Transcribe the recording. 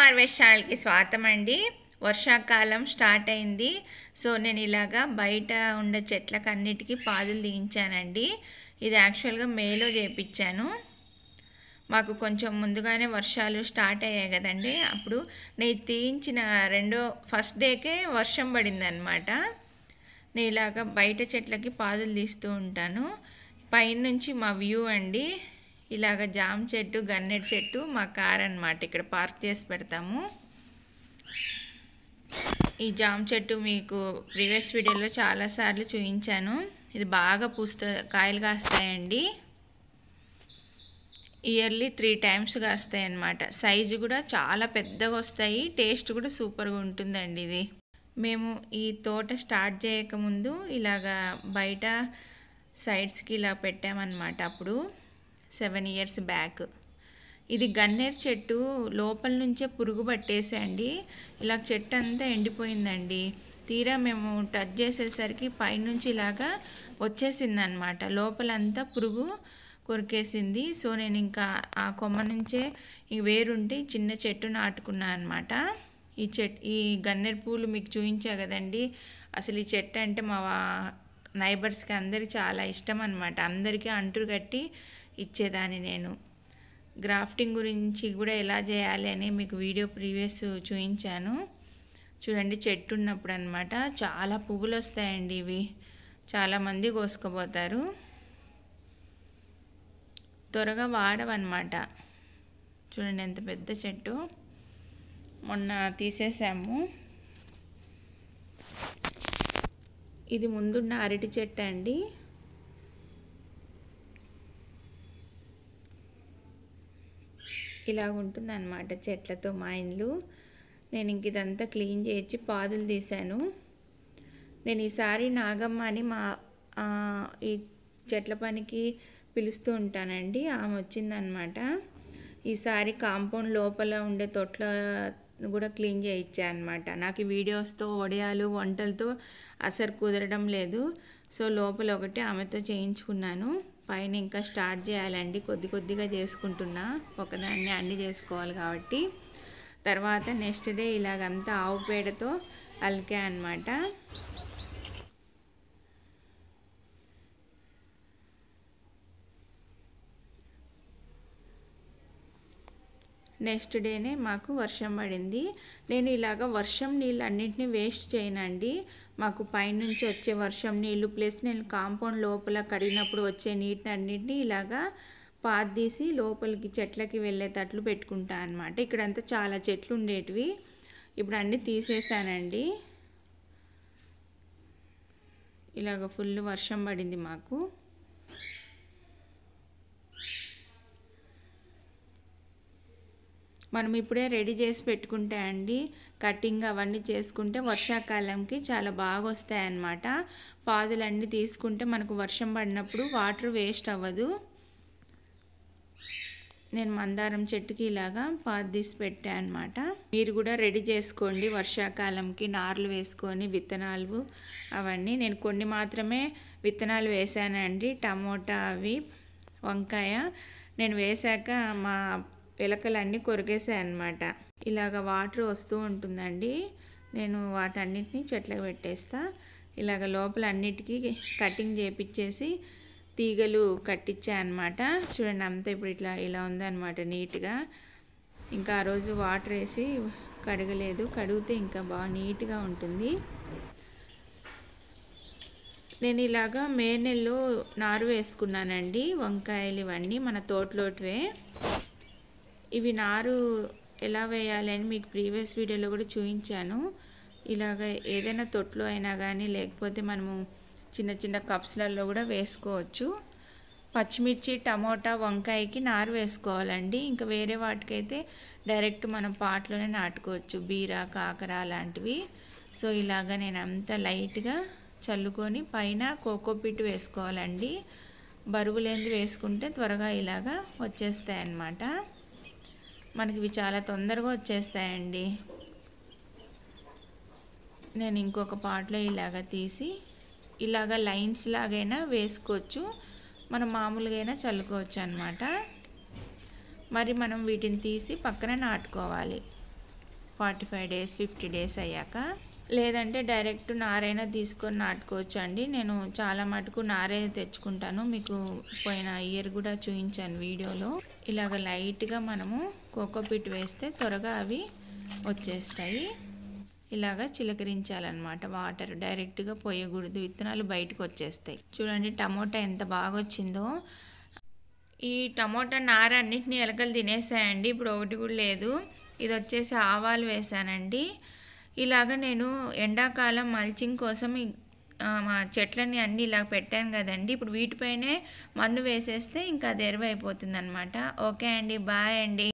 harvest ఛానల్కి స్వాగతం అండి వర్షాకాలం స్టార్ట్ అయింది సో నేను ఇలాగా బయట ఉండే చెట్లకు అన్నిటికీ పాదులు తీయించానండి ఇది యాక్చువల్గా మేలో చేపించాను మాకు కొంచెం ముందుగానే వర్షాలు స్టార్ట్ అయ్యాయి కదండి అప్పుడు నేను తీయించిన రెండో ఫస్ట్ డేకే వర్షం పడింది అనమాట నేను ఇలాగ బయట చెట్లకి పాదులు తీస్తూ ఉంటాను పైనుంచి మా వ్యూ అండి ఇలాగ జామ చెట్టు గన్నెట్ చెట్టు మా కార్ అనమాట ఇక్కడ పార్క్ చేసి పెడతాము ఈ జామ చెట్టు మీకు ప్రీవియస్ వీడియోలో చాలాసార్లు చూపించాను ఇది బాగా పూస్త కాయలు కాస్తాయండి ఇయర్లీ త్రీ టైమ్స్ కాస్తాయి అన్నమాట సైజు కూడా చాలా పెద్దగా వస్తాయి టేస్ట్ కూడా సూపర్గా ఉంటుందండి ఇది మేము ఈ తోట స్టార్ట్ చేయకముందు ఇలాగా బయట సైడ్స్కి ఇలా పెట్టామన్నమాట అప్పుడు సెవెన్ ఇయర్స్ బ్యాక్ ఇది గన్నేరు చెట్టు లోపల నుంచే పురుగు పట్టేసండి ఇలా చెట్టు అంతా ఎండిపోయిందండి తీరా మేము టచ్ చేసేసరికి పైనుంచి ఇలాగా వచ్చేసింది అనమాట లోపలంతా పురుగు కొరికేసింది సో నేను ఇంకా ఆ కొమ్మ నుంచే ఈ వేరుంటే చిన్న చెట్టు నాటుకున్నాను అనమాట ఈ చెట్ ఈ గన్నేరు పూలు మీకు చూపించా కదండి అసలు ఈ చెట్టు అంటే మా నైబర్స్కి అందరికి చాలా ఇష్టం అనమాట అందరికీ అంటురు కట్టి ఇచ్చేదాన్ని నేను గ్రాఫ్టింగ్ గురించి కూడా ఎలా చేయాలి అని మీకు వీడియో ప్రీవియస్ చూపించాను చూడండి చెట్టు ఉన్నప్పుడు అనమాట చాలా పువ్వులు వస్తాయండి ఇవి చాలామంది కోసుకుపోతారు త్వరగా వాడవన్నమాట చూడండి ఎంత పెద్ద చెట్టు మొన్న తీసేసాము ఇది ముందున్న అరటి చెట్టు అండి ఇలాగ ఉంటుంది అనమాట చెట్లతో మా ఇండ్లు నేను ఇంక ఇదంతా క్లీన్ చేయించి పాదులు తీశాను నేను ఈసారి నాగమ్మ అని మా ఈ చెట్ల పనికి పిలుస్తూ ఉంటానండి ఆమె వచ్చిందనమాట ఈసారి కాంపౌండ్ లోపల ఉండే తొట్ల కూడా క్లీన్ చేయించా అనమాట నాకు వీడియోస్తో వడియాలు వంటలతో అసలు కుదరడం లేదు సో లోపల ఒకటి ఆమెతో చేయించుకున్నాను పైన ఇంకా స్టార్ట్ చేయాలండి కొద్ది కొద్దిగా చేసుకుంటున్నా ఒకదాన్ని అన్ని చేసుకోవాలి కాబట్టి తర్వాత నెక్స్ట్ డే ఇలాగంతా ఆవు పేడతో అలికా అనమాట నెక్స్ట్ డేనే మాకు వర్షం పడింది నేను ఇలాగ వర్షం నీళ్ళు అన్నింటినీ వేస్ట్ చేయనండి మాకు పైనుంచి వచ్చే వర్షం నీళ్ళు ప్లస్ నేను కాంపౌండ్ లోపల కడిగినప్పుడు వచ్చే నీటిని అన్నింటినీ ఇలాగా పాతీసి లోపలికి చెట్లకి వెళ్ళేటట్లు పెట్టుకుంటా అనమాట ఇక్కడంతా చాలా చెట్లు ఉండేటివి ఇప్పుడు అన్నీ తీసేసానండి ఇలాగ ఫుల్ వర్షం పడింది మాకు మనం ఇప్పుడే రెడీ చేసి పెట్టుకుంటే అండి కటింగ్ అవన్నీ చేసుకుంటే వర్షాకాలంకి చాలా బాగా వస్తాయి అన్నమాట పాదులన్నీ తీసుకుంటే మనకు వర్షం పడినప్పుడు వాటర్ వేస్ట్ అవ్వదు నేను మందారం చెట్టుకి ఇలాగా పాదు తీసి పెట్టాను అనమాట మీరు కూడా రెడీ చేసుకోండి వర్షాకాలంకి నార్లు వేసుకొని విత్తనాలు అవన్నీ నేను కొన్ని మాత్రమే విత్తనాలు వేసానండి టమోటా అవి వంకాయ నేను వేశాక మా ఎలకలన్నీ కొరికేసాయి అనమాట ఇలాగ వాటర్ వస్తూ ఉంటుందండి నేను వాటన్నిటిని చెట్లకు పెట్టేస్తా ఇలాగ లోపల అన్నిటికీ కటింగ్ చేపించేసి తీగలు కట్టించా అనమాట చూడండి అంతా ఇప్పుడు ఇట్లా ఇలా ఉందన్నమాట నీట్గా ఇంకా ఆ రోజు వాటర్ వేసి కడగలేదు కడిగితే ఇంకా బాగా నీట్గా ఉంటుంది నేను ఇలాగా మే నెలలో నారు వేసుకున్నానండి వంకాయలు ఇవన్నీ మన తోటలోటివే ఇవి నారు ఎలా వేయాలి అని మీకు ప్రీవియస్ వీడియోలో కూడా చూపించాను ఇలాగ ఏదైనా తొట్లో అయినా కానీ లేకపోతే మనము చిన్న చిన్న కప్స్లలో కూడా వేసుకోవచ్చు పచ్చిమిర్చి టమోటా వంకాయకి నారు వేసుకోవాలండి ఇంకా వేరే వాటికైతే డైరెక్ట్ మనం పాట్లోనే నాటుకోవచ్చు బీర కాకర లాంటివి సో ఇలాగ నేను అంతా లైట్గా చల్లుకొని పైన కోకోపిట్ వేసుకోవాలండి బరువు లేనిది వేసుకుంటే త్వరగా ఇలాగా వచ్చేస్తాయి అన్నమాట మనకి ఇవి చాలా తొందరగా వచ్చేస్తాయండి నేను ఇంకొక పాటలో ఇలాగ తీసి ఇలాగ లైన్స్ లాగైనా వేసుకోవచ్చు మనం మామూలుగా అయినా చల్లుకోవచ్చు అనమాట మరి మనం వీటిని తీసి పక్కన నాటుకోవాలి forty five days fifty days అయ్యాక లేదంటే డైరెక్ట్ నారైనా తీసుకొని నాటుకోవచ్చు అండి నేను చాలా మటుకు నారే తెచ్చుకుంటాను మీకు పోయిన ఇయర్ కూడా చూపించాను వీడియోలో ఇలాగ లైట్గా మనము కోకోపీట్ వేస్తే త్వరగా అవి వచ్చేస్తాయి ఇలాగా చిలకరించాలన్నమాట వాటర్ డైరెక్ట్గా పోయకూడదు విత్తనాలు బయటకు వచ్చేస్తాయి చూడండి టమోటా ఎంత బాగా వచ్చిందో ఈ టమోటా నార అన్నింటినీ ఎలకలు తినేసాయండి ఇప్పుడు ఒకటి కూడా లేదు ఇది వచ్చేసి ఆవాలు వేసానండి ఇలాగ నేను ఎండాకాలం మల్చింగ్ కోసం ఈ ఆ, మా చెట్లని అన్నీ ఇలా పెట్టాను కదండి ఇప్పుడు వీటిపైనే మన్ను వేసేస్తే ఇంకా అది ఎరువు అయిపోతుంది అనమాట ఓకే అండి బాయ్ అండి